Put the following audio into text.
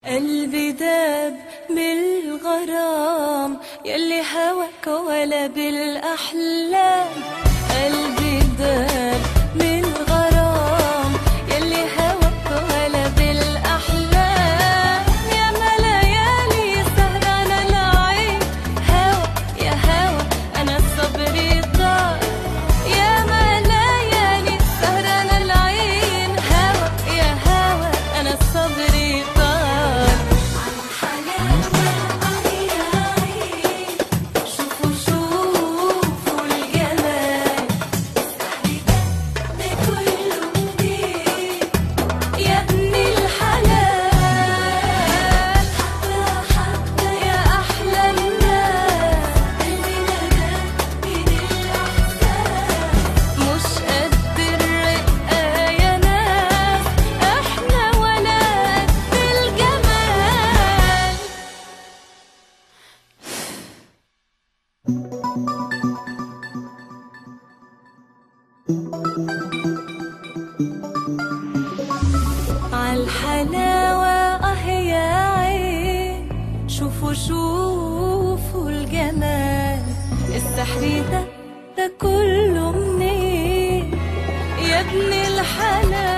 قلبي داب بالغرام يلي هواك ولا بالأحلام قلبي داب بالغرام يلي هواك ولا بالأحلام يا ما ليالي سهرانة العين هوا يا هوا أنا صبري ضاع يا ما ليالي سهرانة العين هوا يا هوا أنا صبري ضاع شوفوا شوفوا الجمال ده كله جديد يا ابن الحلال حتى يا أحلى الناس قلبنا ده من الأحسان مش قد الرقة يا ناس احنا ولا قد الجمال عالحلاوة اه يا عين شوفوا شوفوا الجمال السحر ده ده كله منين يا ابن الحلال